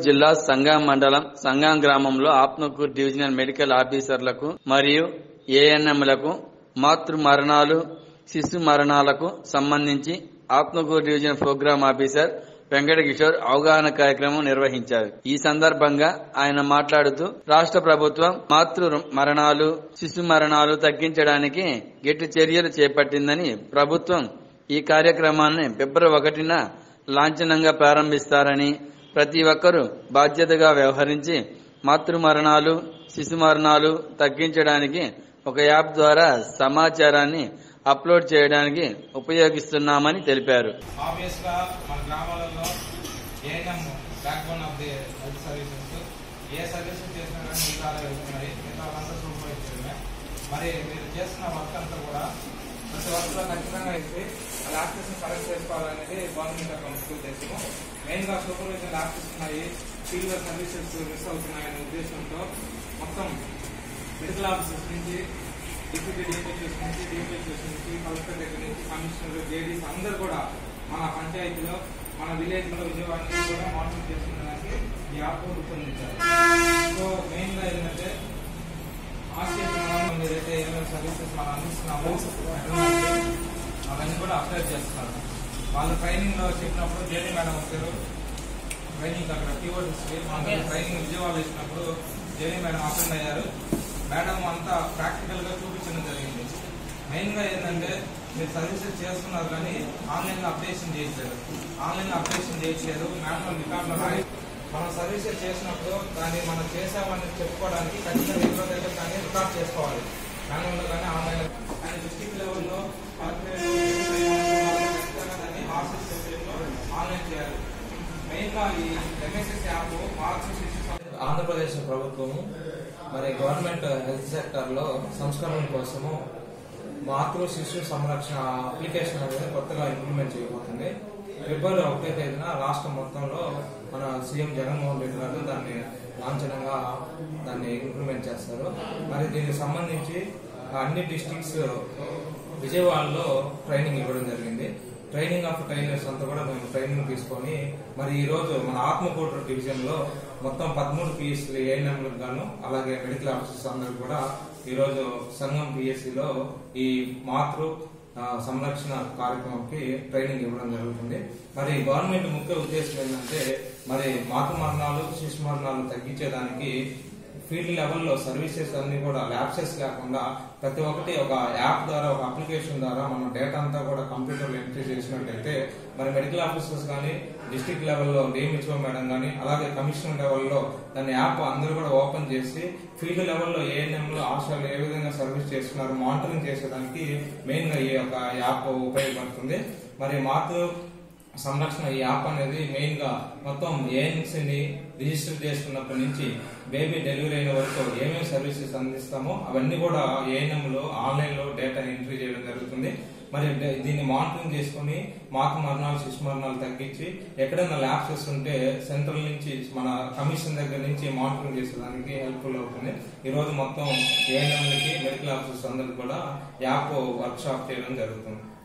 జిల్లా సంగం మండలం సంగం గ్రామంలో ఆత్మకూరు డివిజనల్ మెడికల్ ఆఫీసర్లకు మరియు ఏఎన్ఎంలకు మాతృ మరణాలు శిశు మరణాలకు సంబంధించి Atmakur division program officer Venkata Kishore అవగాహన కార్యక్రమం నిర్వహించారు ఈ సందర్భంగా ఆయన మాట్లాడుతూ రాష్ట్ర ప్రభుత్వం మాతృ మరణాలు శిశు మరణాలు తగ్గించడానికి గట్టి చర్యలు చేపట్టిందని ప్రభుత్వం ఈ కార్యక్రమాన్ని ఫిబ్రవరి ఒకటిన లాంఛనంగా ప్రారంభిస్తారని ప్రతి ఒక్కరూ బాధ్యతగా వ్యవహరించి మాతృ మరణాలు శిశు మరణాలు తగ్గించడానికి ఒక యాప్ ద్వారా సమాచారాన్ని అప్లోడ్ చేయడానికి ఉపయోగిస్తున్నామని తెలిపారు ఆబ్వియస్ గా మన గ్రామాలలో ANM back bone of the health services ఏ సర్వీసెస్ చేసినా కానీ మిగతా వెళ్తున్నాయి మిగతా వాళ్ళంతా సూపర్వైజ్ చేయడమే మరి మీరు చేస్తున్న వర్క్ అంతా కూడా ప్రతి వర్క్ లో ఖచ్చితంగా అయితే ల్యాప్టాప్స్ ని కరెక్ట్ చేసుకోవాలనేది గవర్నమెంట్ యొక్క ముఖ్య ఉద్దేశం మెయిన్ గా సూపర్వైజర్ ల్యాప్టాప్స్ ఉన్నాయి ఫీల్డ్ సర్వీసెస్ మిస్ అవుతున్నాయనే ఉద్దేశంతో మొత్తం మెడికల్ ఆఫీసర్స్ నుంచి డిప్యూటీ డిపిహెచ్ఎస్ నుంచి డిపిహెచ్ఎస్ నుంచి కలెక్టర్ దగ్గర నుంచి కమిషనర్ జేడీస్ అందరు కూడా మన పంచాయతీలో మన విలేజ్ లో విజయవాడ నుంచి కూడా మానిటర్ చేసుకునేదానికి ఈ యాప్ రూపొందించారు సో మెయిన్ గా ఏంటంటే ఆస్ట్రేలియా ఏదైతే ఏమేమి సర్వీసెస్ మనం అందిస్తున్నామో అవన్నీ కూడా అప్డేట్ చేస్తున్నారు వాళ్ళు ట్రైనింగ్ లో చెప్పినప్పుడు జేడీ మేడం వచ్చారు ట్రైనింగ్ అక్కడ కీవర్డ్ మనకి ట్రైనింగ్ విజయవాడ ఇచ్చినప్పుడు జేడీ మేడం అటెండ్ అయ్యారు మేడం అంతా ప్రాక్టికల్ గా చూపించడం జరిగింది మెయిన్ గా ఏంటంటే మీరు సర్వీసెస్ చేస్తున్నారు కానీ ఆన్లైన్ లో అప్డేషన్ చేయట్లేదు ఆన్లైన్ లో అప్డేషన్ చేయట్లేదు మేడం రికార్డ్ లో రాయి మనం సర్వీసెస్ చేసినప్పుడు దాన్ని మనం చేసామని చెప్పుకోవడానికి ఖచ్చితంగా ఇంట్లో దగ్గర కానీ రికార్డ్ చేసుకోవాలి మాన్యువల్ లో కానీ ఆన్లైన్ లో కానీ డిస్ట్రిక్ట్ లెవెల్లో దాన్ని ఆఫీస్ ఆన్లైన్ చేయాలి మెయిన్ గా ఈ ఎంఎస్ఎస్ యాప్ మార్చి ఆంధ్రప్రదేశ్ ప్రభుత్వము మరి గవర్నమెంట్ హెల్త్ సెక్టర్ లో సంస్కరణ కోసము మాతృ శిశు సంరక్షణ అప్లికేషన్ అనేది కొత్తగా ఇంప్లిమెంట్ చేయబోతుంది ఫిబ్రవరి ఒకటో తేదీన రాష్ట్రం మొత్తంలో మన సీఎం జగన్మోహన్ రెడ్డి గారు దాన్ని లాంఛనంగా దాన్ని ఇంప్లిమెంట్ చేస్తారు మరి దీనికి సంబంధించి అన్ని డిస్ట్రిక్ట్స్ విజయవాడలో ట్రైనింగ్ ఇవ్వడం జరిగింది ట్రైనింగ్ ఆఫ్ ట్రైనర్స్ అంతా కూడా మేము ట్రైనింగ్ తీసుకొని మరి ఈ రోజు మన ఆత్మకూరు డివిజన్ లో మొత్తం పదమూడు పిఎస్సీలు ఏఎన్ఎంలకు గాను అలాగే మెడికల్ ఆఫీసర్స్ అందరూ కూడా ఈ రోజు సంఘం పిఎస్సి లో ఈ మాతృ ఆ, సంరక్షణ కార్యక్రమంకి ట్రైనింగ్ ఇవ్వడం జరుగుతుంది మరి గవర్నమెంట్ ముఖ్య ఉద్దేశం ఏంటంటే మరి మాతృ మరణాలు శిశు మరణాలు తగ్గించేదానికి ఫీల్డ్ లెవెల్లో సర్వీసెస్ అన్ని కూడా ల్యాబ్సెస్ లేకుండా ప్రతి ఒక్కటి ఒక యాప్ ద్వారా ఒక అప్లికేషన్ ద్వారా మనం డేటా అంతా కూడా కంప్యూటర్ ఎంట్రీ చేసినట్లయితే మరి మెడికల్ ఆఫీసర్స్ కానీ డిస్ట్రిక్ట్ లెవెల్లో డిఎంహెచ్ఓ మేడం కానీ అలాగే కమిషనర్ లెవెల్లో దాని యాప్ అందరూ కూడా ఓపెన్ చేసి ఫీల్డ్ లెవెల్లో ఏఎన్ఎంలు ఆశాలు ఏ విధంగా సర్వీస్ చేస్తున్నారు మానిటరింగ్ చేసేదానికి మెయిన్ గా ఈ యొక్క యాప్ ఉపయోగపడుతుంది మరి మాతృ సంరక్షణ ఈ యాప్ అనేది మెయిన్ గా మొత్తం ఏఎన్సీ ని రిజిస్టర్ చేసుకున్నప్పటి నుంచి బేబీ డెలివరీ అయిన వరకు ఏమేమి సర్వీసెస్ అందిస్తామో అవన్నీ కూడా ఏఎన్ఎం లో ఆన్లైన్ లో డేటా ఎంట్రీ చేయడం జరుగుతుంది మరి డ- దీన్ని మానిటరింగ్ చేసుకుని మాకు మరణాలు శిశు మరణాలు తగ్గించి ఎక్కడైనా ల్యాబ్సెస్ ఉంటే సెంట్రల్ నుంచి మన కమిషన్ దగ్గర నుంచి మానిటరింగ్ చేసేదానికి హెల్ప్ఫుల్ అవుతుంది ఈ రోజు మొత్తం ఏఎన్ఎంలకి మెడికల్ ఆఫీసర్స్ అందరికి కూడా యాప్ వర్క్ షాప్ చేయడం జరుగుతుంది